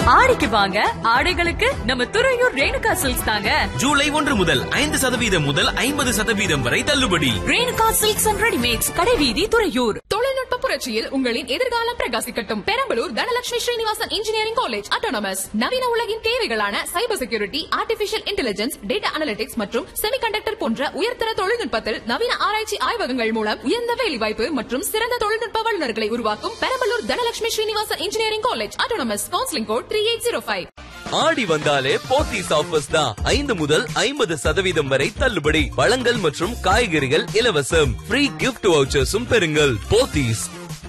ஆடிக்கு வாங்க ஆடைகளுக்கு நம்ம துறையூர் ரேணுகா சில்க்ஸ் தாங்க ஜூலை ஒன்று முதல் ஐந்து சதவீதம் முதல் ஐம்பது சதவீதம் வரை தள்ளுபடி ரேணுகா சில்க்ஸ் அண்ட் ரெடிமேட்ஸ் கடைவீதி துறையூர் தொழில்நுட்ப புரட்சியில் உங்களின் எதிர்காலம் பிரகாசிக்கட்டும் Perambalur Dhanalakshmi Srinivasan engineering college autonomous நவீன உலகின் தேவைகளான cyber security artificial intelligence data analytics மற்றும் செமிகண்டக்டர் போன்ற உயர்தர தொழில்நுட்பத்தில் நவீன ஆராய்ச்சி ஆய்வகங்கள் மூலம் உயர்ந்த வேலைவாய்ப்பு மற்றும் சிறந்த தொழில்நுட்ப வல்லுநர்களை உருவாக்கும் Perambalur Dhanalakshmi Srinivasan engineering college autonomous counselling code three eight zero five Aadi வந்தாலே போத்தீஸ் ஆஃபர்ஸ் தான் ஐந்து முதல் ஐம்பது சதவீதம் வரை தள்ளுபடி பழங்கள் மற்றும் காய்கறிகள் இலவசம் ஃப்ரீ கிஃப்ட் வவுச்சர்ஸும் பெறுங்கள் போத்தீஸ்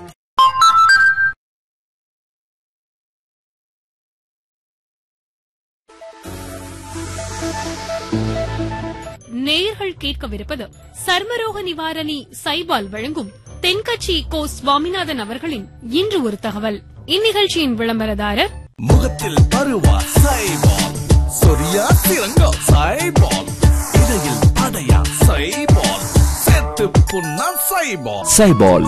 நேயர்கள் கேட்கவிருப்பது சர்மரோக நிவாரணி சைபால் வழங்கும் தென்கட்சி கோ சுவாமிநாதன் அவர்களின் இன்று ஒரு தகவல் இந்நிகழ்ச்சியின் விளம்பரதாரர் முகத்தில் பருவா சைபால் சொரியா திரங்கா சைபால் இடையில் அடையா சைபால் செத்து புண்ணா சைபால் சைபால்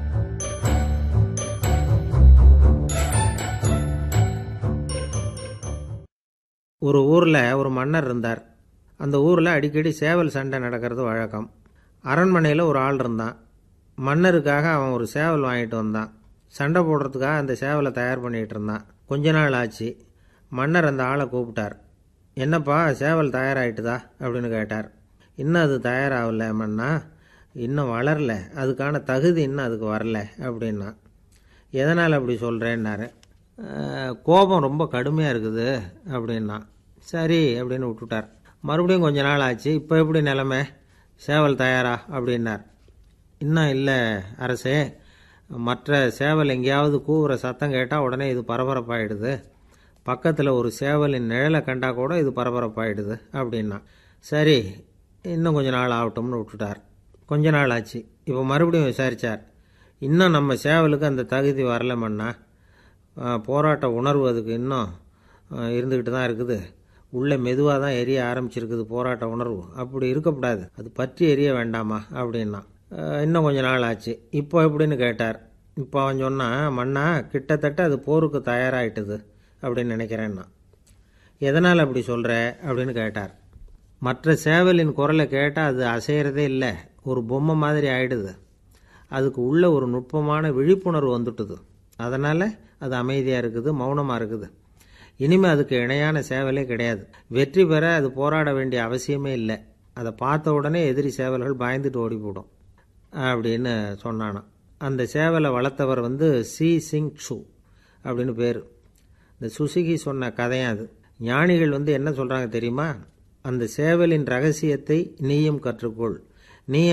ஒரு ஊரில் ஒரு மன்னர் இருந்தார் அந்த ஊரில் அடிக்கடி சேவல் சண்டை நடக்கிறது வழக்கம் அரண்மனையில் ஒரு ஆள் இருந்தான் மன்னருக்காக அவன் ஒரு சேவல் வாங்கிட்டு வந்தான் சண்டை போடுறதுக்காக அந்த சேவலை தயார் பண்ணிகிட்டு இருந்தான் கொஞ்ச நாள் ஆச்சு மன்னர் அந்த ஆளை கூப்பிட்டார் என்னப்பா சேவல் தயாராகிட்டுதா அப்படின்னு கேட்டார் இன்னும் அது தயாராகல மன்னா இன்னும் வளரல அதுக்கான தகுதி இன்னும் அதுக்கு வரல அப்படின்னா எதனால் அப்படி சொல்கிறேன்னாரு "அஹ், கோபம் ரொம்ப கடுமையாக இருக்குது அப்படின்னா சரி அப்படின்னு விட்டுட்டார் மறுபடியும் கொஞ்ச நாள் ஆச்சு இப்போ எப்படி நிலமை சேவல் தயாரா அப்படின்னார் இன்னும் இல்லை அரசே மற்ற சேவல் எங்கேயாவது கூவுற சத்தம் கேட்டால் உடனே இது பரபரப்பாயிடுது பக்கத்தில் ஒரு சேவலின் நிழலை கண்டா கூட இது பரபரப்பாயிடுது அப்படின்னா சரி இன்னும் கொஞ்ச நாள் ஆகட்டும்னு விட்டுட்டார் கொஞ்ச நாள் ஆச்சு இப்போ மறுபடியும் விசாரித்தார் இன்னும் நம்ம சேவலுக்கு அந்த தகுதி வரலமண்ணா அஹ், போராட்ட உணர்வு அதுக்கு இன்னும் அஹ், இருந்துக்கிட்டு தான் இருக்குது உள்ளே மெதுவாக தான் எரிய ஆரம்பிச்சிருக்குது போராட்ட உணர்வு அப்படி இருக்கக்கூடாது அது பற்றி எரிய வேண்டாமா அப்படின்னா அஹ், இன்னும் கொஞ்ச நாள் ஆச்சு இப்போ எப்படின்னு கேட்டார் இப்போ அவன் சொன்னான் மண்ணா கிட்டத்தட்ட அது போருக்கு தயாராகிட்டுது அப்படின்னு நினைக்கிறேன்னா எதனால் அப்படி சொல்கிற அப்படின்னு கேட்டார் மற்ற சேவலின் குரலை கேட்டால் அது அசையறதே இல்லை ஒரு பொம்மை மாதிரி ஆயிடுது அதுக்கு உள்ள ஒரு நுட்பமான விழிப்புணர்வு வந்துட்டுது அதனால் அது அமைதியாக இருக்குது மௌனமாக இருக்குது இனிமேல் அதுக்கு இணையான சேவலே கிடையாது வெற்றி பெற அது போராட வேண்டிய அவசியமே இல்லை அதை பார்த்த உடனே எதிரி சேவல்கள் பயந்துட்டு ஓடி போடும் அப்படின்னு சொன்னானாம் அந்த சேவலை வளர்த்தவர் வந்து சி சிங் சு அப்படின்னு பேர் இந்த சுசுகி சொன்ன கதையும் அது ஞானிகள் வந்து என்ன சொல்கிறாங்க தெரியுமா அந்த சேவலின் ரகசியத்தை நீயும் கற்றுக்கொள் நீ